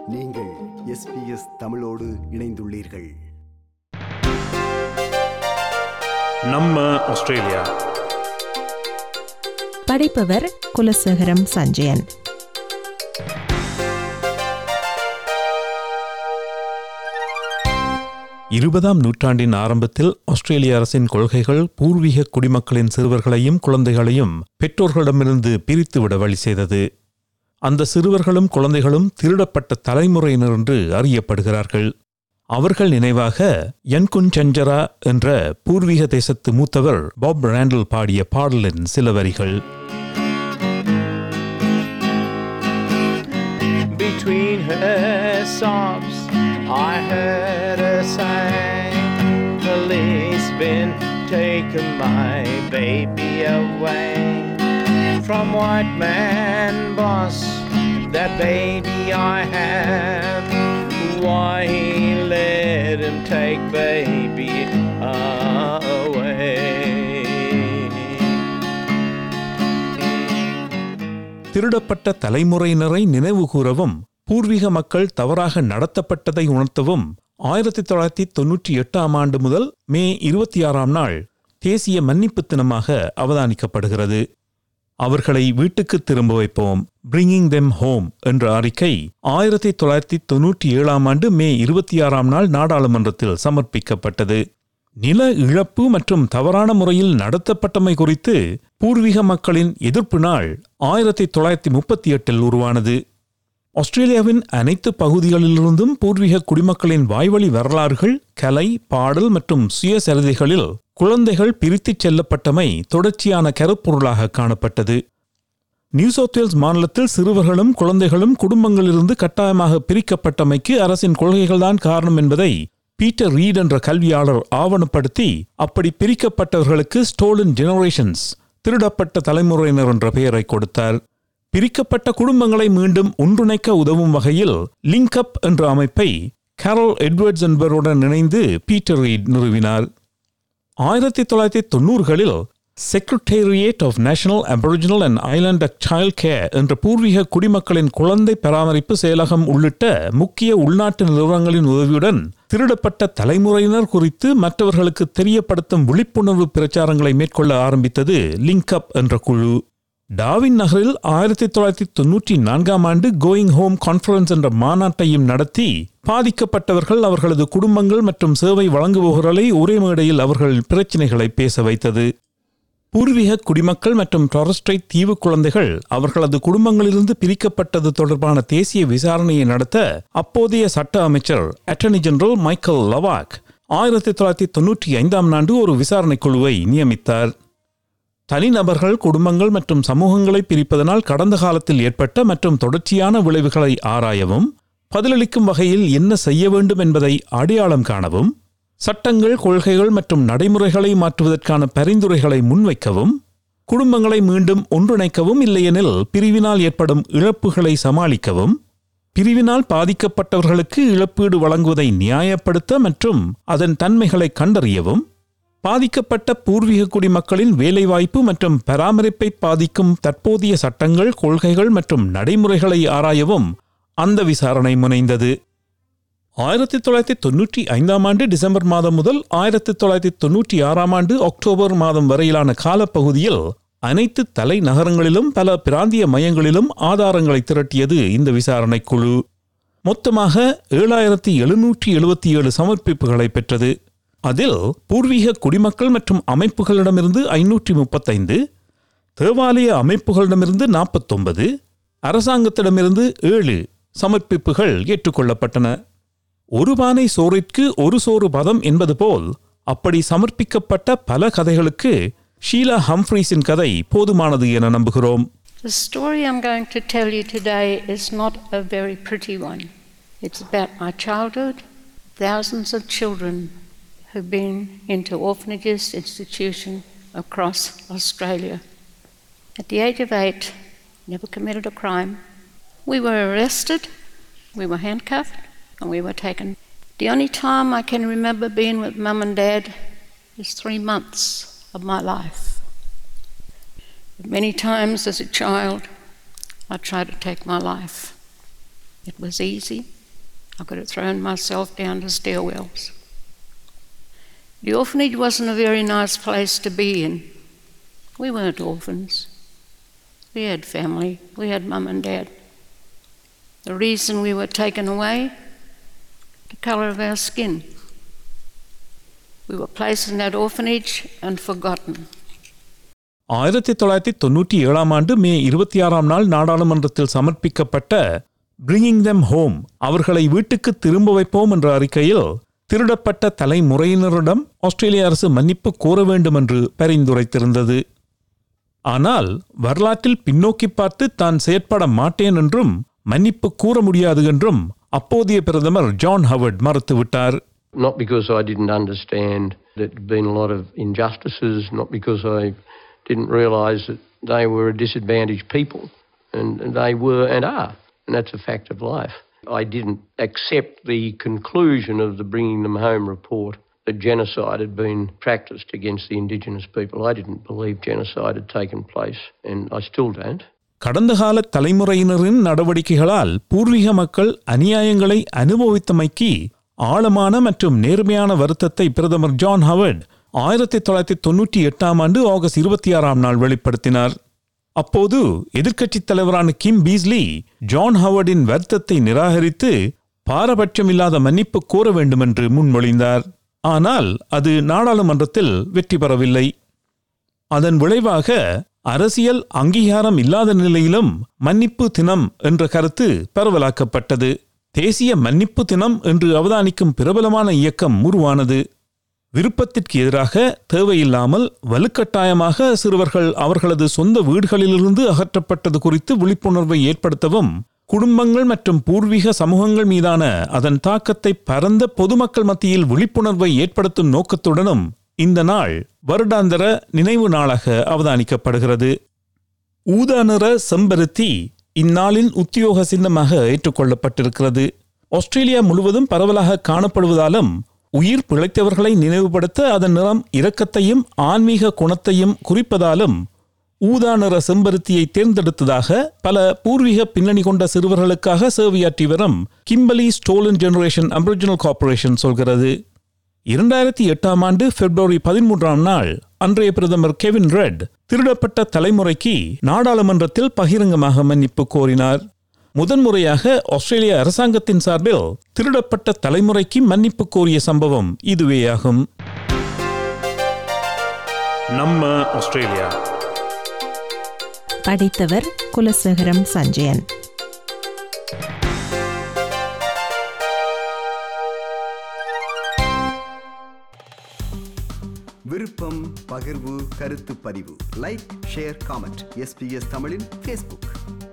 நீங்கள் எஸ்பிஎஸ் தமிழோடு இணைந்துள்ளீர்கள் நம்ம ஆஸ்திரேலியா படைப்பவர் குலசேகரம் சஞ்சயன் இருபதாம் நூற்றாண்டின் ஆரம்பத்தில் ஆஸ்திரேலிய அரசின் கொள்கைகள் பூர்வீக குடிமக்களின் சிறுவர்களையும் குழந்தைகளையும் பெற்றோர்களிடமிருந்து பிரித்துவிட வழி செய்தது அந்த சிறுவர்களும் குழந்தைகளும் திருடப்பட்ட தலைமுறையினர் என்று அறியப்படுகிறார்கள் அவர்கள் நினைவாக யன்குன் சஞ்சரா என்ற பூர்வீக தேசத்து மூத்தவர் பாப் ராண்டல் பாடிய பாடலின் சில வரிகள் Between her sobs, I heard her say, Police been taking my baby away from white man boss. That baby I have, why he let him take baby away? திருடப்பட்ட தலைமுறையினரை நினைவு கூறவும் பூர்வீக மக்கள் தவறாக நடத்தப்பட்டதை உணர்த்தவும் ஆயிரத்தி தொள்ளாயிரத்தி தொன்னூற்றி எட்டாம் ஆண்டு முதல் மே இருபத்தி ஆறாம் நாள் தேசிய மன்னிப்பு தினமாக அவதானிக்கப்படுகிறது அவர்களை வீட்டுக்கு திரும்ப வைப்போம் பிரிங்கிங் தெம் ஹோம் என்ற அறிக்கை ஆயிரத்தி தொள்ளாயிரத்தி தொன்னூற்றி ஏழாம் ஆண்டு மே இருபத்தி ஆறாம் நாள் நாடாளுமன்றத்தில் சமர்ப்பிக்கப்பட்டது நில இழப்பு மற்றும் தவறான முறையில் நடத்தப்பட்டமை குறித்து பூர்வீக மக்களின் எதிர்ப்பு நாள் ஆயிரத்தி தொள்ளாயிரத்தி முப்பத்தி எட்டில் உருவானது ஆஸ்திரேலியாவின் அனைத்து பகுதிகளிலிருந்தும் பூர்வீக குடிமக்களின் வாய்வழி வரலாறுகள் கலை பாடல் மற்றும் சுயசரிதைகளில் குழந்தைகள் பிரித்துச் செல்லப்பட்டமை தொடர்ச்சியான கருப்பொருளாக காணப்பட்டது நியூ சவுத் வேல்ஸ் மாநிலத்தில் சிறுவர்களும் குழந்தைகளும் குடும்பங்களிலிருந்து கட்டாயமாக பிரிக்கப்பட்டமைக்கு அரசின் கொள்கைகள்தான் காரணம் என்பதை பீட்டர் ரீட் என்ற கல்வியாளர் ஆவணப்படுத்தி அப்படி பிரிக்கப்பட்டவர்களுக்கு ஸ்டோலன் ஜெனரேஷன்ஸ் திருடப்பட்ட தலைமுறையினர் என்ற பெயரை கொடுத்தார் பிரிக்கப்பட்ட குடும்பங்களை மீண்டும் ஒன்றிணைக்க உதவும் வகையில் லிங்க் அப் என்ற அமைப்பை கேரல் எட்வர்ட்ஸ் என்பவருடன் இணைந்து பீட்டர் ரீட் நிறுவினார் ஆயிரத்தி தொள்ளாயிரத்தி தொண்ணூறுகளில் secretariat of national aboriginal and island child care என்ற பூர்வீக குடிமக்களின் குழந்தை பராமரிப்பு செயலகம் உள்ளிட்ட முக்கிய உள்நாட்டு நிறுவனங்களின் உதவியுடன் திருடப்பட்ட தலைமுறையினர் குறித்து மற்றவர்களுக்கு தெரியப்படுத்தும் விழிப்புணர்வு பிரச்சாரங்களை மேற்கொள்ள ஆரம்பித்தது லிங்க் அப் என்ற குழு டாவின் நகரில் ஆயிரத்தி தொள்ளாயிரத்தி தொன்னூற்றி நான்காம் ஆண்டு கோயிங் ஹோம் கான்ஃபரன்ஸ் என்ற மாநாட்டையும் நடத்தி பாதிக்கப்பட்டவர்கள் அவர்களது குடும்பங்கள் மற்றும் சேவை வழங்குபவர்களை ஒரே மேடையில் அவர்கள் பிரச்சினைகளை பேச வைத்தது பூர்வீக குடிமக்கள் மற்றும் டாரஸ்ட்ரைட் தீவு குழந்தைகள் அவர்களது குடும்பங்களிலிருந்து பிரிக்கப்பட்டது தொடர்பான தேசிய விசாரணையை நடத்த அப்போதைய சட்ட அமைச்சர் அட்டர்னி ஜெனரல் மைக்கேல் லவாக் ஆயிரத்தி தொள்ளாயிரத்தி தொன்னூற்றி ஐந்தாம் ஆண்டு ஒரு விசாரணை குழுவை நியமித்தார் தனிநபர்கள் குடும்பங்கள் மற்றும் சமூகங்களை பிரிப்பதனால் கடந்த காலத்தில் ஏற்பட்ட மற்றும் தொடர்ச்சியான விளைவுகளை ஆராயவும் பதிலளிக்கும் வகையில் என்ன செய்ய வேண்டும் என்பதை அடையாளம் காணவும் சட்டங்கள் கொள்கைகள் மற்றும் நடைமுறைகளை மாற்றுவதற்கான பரிந்துரைகளை முன்வைக்கவும் குடும்பங்களை மீண்டும் ஒன்றிணைக்கவும் இல்லையெனில் பிரிவினால் ஏற்படும் இழப்புகளை சமாளிக்கவும் பிரிவினால் பாதிக்கப்பட்டவர்களுக்கு இழப்பீடு வழங்குவதை நியாயப்படுத்த மற்றும் அதன் தன்மைகளை கண்டறியவும் பாதிக்கப்பட்ட பூர்வீக குடிமக்களின் வேலைவாய்ப்பு மற்றும் பராமரிப்பை பாதிக்கும் தற்போதைய சட்டங்கள் கொள்கைகள் மற்றும் நடைமுறைகளை ஆராயவும் அந்த விசாரணை முனைந்தது ஆயிரத்தி தொள்ளாயிரத்தி தொன்னூற்றி ஐந்தாம் ஆண்டு டிசம்பர் மாதம் முதல் ஆயிரத்தி தொள்ளாயிரத்தி தொன்னூற்றி ஆறாம் ஆண்டு அக்டோபர் மாதம் வரையிலான காலப்பகுதியில் அனைத்து தலைநகரங்களிலும் பல பிராந்திய மையங்களிலும் ஆதாரங்களை திரட்டியது இந்த விசாரணை குழு மொத்தமாக ஏழாயிரத்தி எழுநூற்றி எழுபத்தி ஏழு சமர்ப்பிப்புகளை பெற்றது அதில் பூர்வீக குடிமக்கள் மற்றும் அமைப்புகளிடமிருந்து ஐநூற்றி முப்பத்தைந்து தேவாலய அமைப்புகளிடமிருந்து நாற்பத்தொன்பது அரசாங்கத்திடமிருந்து ஏழு சமர்ப்பிப்புகள் ஏற்றுக்கொள்ளப்பட்டன ஒரு பானை சோறிற்கு ஒரு சோறு பதம் என்பது போல் அப்படி சமர்ப்பிக்கப்பட்ட பல கதைகளுக்கு ஷீலா ஹம்ஃப்ரீஸின் கதை போதுமானது என நம்புகிறோம் The story I'm going to tell you today is not a very pretty one. It's about my childhood, thousands of children who've been into orphanages, institution across Australia. At the age of eight, never committed a crime. We were arrested, we were handcuffed, and we were taken. The only time I can remember being with mum and dad is three months of my life. Many times as a child, I tried to take my life. It was easy, I could have thrown myself down the stairwells. The orphanage wasn't a very nice place to be in. We weren't orphans. We had family. We had mum and dad. The reason we were taken away, the colour of our skin. We were placed in that orphanage and forgotten. ஆயிரத்தி தொள்ளாயிரத்தி தொன்னூற்றி ஏழாம் ஆண்டு மே இருபத்தி ஆறாம் நாள் நாடாளுமன்றத்தில் சமர்ப்பிக்கப்பட்ட பிரிங்கிங் them ஹோம் அவர்களை வீட்டுக்கு திரும்ப வைப்போம் என்ற அறிக்கையில் திருடப்பட்ட தலைமுறையினரிடம் ஆஸ்திரேலிய அரசு மன்னிப்பு கோர வேண்டும் என்று பரிந்துரைத்திருந்தது ஆனால் வரலாற்றில் பின்னோக்கி பார்த்து தான் செயற்பட மாட்டேன் என்றும் மன்னிப்பு கூற முடியாது என்றும் அப்போதைய பிரதமர் ஜான் ஹவர்ட் மறுத்துவிட்டார் not because I didn't understand that there'd been a lot of injustices, not because I didn't realise that they were a disadvantaged people, and and they were and are, and that's a fact of life. I didn't accept the conclusion of the Bringing Them Home report that genocide had been practiced against the Indigenous people. I didn't believe genocide had taken place, and I still don't. கடந்த கால தலைமுறையினரின் நடவடிக்கைகளால் பூர்வீக மக்கள் அநியாயங்களை அனுபவித்தமைக்கு ஆழமான மற்றும் நேர்மையான வருத்தத்தை பிரதமர் ஜான் ஹவர்ட் ஆயிரத்தி தொள்ளாயிரத்தி தொன்னூற்றி எட்டாம் ஆண்டு ஆகஸ்ட் இருபத்தி ஆறாம் நாள் வெளிப்படுத்தினார் அப்போது எதிர்க்கட்சித் தலைவரான கிம் பீஸ்லி ஜான் ஹவர்டின் வருத்தத்தை நிராகரித்து பாரபட்சமில்லாத மன்னிப்பு கோர வேண்டுமென்று முன்மொழிந்தார் ஆனால் அது நாடாளுமன்றத்தில் வெற்றி பெறவில்லை அதன் விளைவாக அரசியல் அங்கீகாரம் இல்லாத நிலையிலும் மன்னிப்பு தினம் என்ற கருத்து பரவலாக்கப்பட்டது தேசிய மன்னிப்பு தினம் என்று அவதானிக்கும் பிரபலமான இயக்கம் உருவானது விருப்பத்திற்கு எதிராக தேவையில்லாமல் வலுக்கட்டாயமாக சிறுவர்கள் அவர்களது சொந்த வீடுகளிலிருந்து அகற்றப்பட்டது குறித்து விழிப்புணர்வை ஏற்படுத்தவும் குடும்பங்கள் மற்றும் பூர்வீக சமூகங்கள் மீதான அதன் தாக்கத்தை பரந்த பொதுமக்கள் மத்தியில் விழிப்புணர்வை ஏற்படுத்தும் நோக்கத்துடனும் இந்த நாள் வருடாந்தர நினைவு நாளாக அவதானிக்கப்படுகிறது ஊதா நிற செம்பருத்தி இந்நாளின் உத்தியோக சின்னமாக ஏற்றுக்கொள்ளப்பட்டிருக்கிறது ஆஸ்திரேலியா முழுவதும் பரவலாக காணப்படுவதாலும் உயிர் பிழைத்தவர்களை நினைவுபடுத்த அதன் நிறம் இரக்கத்தையும் ஆன்மீக குணத்தையும் குறிப்பதாலும் ஊதா நிற செம்பருத்தியை தேர்ந்தெடுத்ததாக பல பூர்வீக பின்னணி கொண்ட சிறுவர்களுக்காக சேவையாற்றி வரும் Kimberley stolen generation aboriginal corporation சொல்கிறது இரண்டாயிரத்தி எட்டாம் ஆண்டு பிப்ரவரி பதிமூன்றாம் நாள் அன்றைய பிரதமர் கெவின் ரெட் திருடப்பட்ட தலைமுறைக்கு நாடாளுமன்றத்தில் பகிரங்கமாக மன்னிப்பு கோரினார் முதன்முறையாக ஆஸ்திரேலிய அரசாங்கத்தின் சார்பில் திருடப்பட்ட தலைமுறைக்கு மன்னிப்பு கோரிய சம்பவம் இதுவேயாகும் நம்ம ஆஸ்திரேலியா படித்தவர் குலசேகரம் சஞ்சயன் விருப்பம் பகிர்வு கருத்து பதிவு லைக் ஷேர் காமெண்ட் எஸ்பிஎஸ் தமிழின் ஃபேஸ்புக்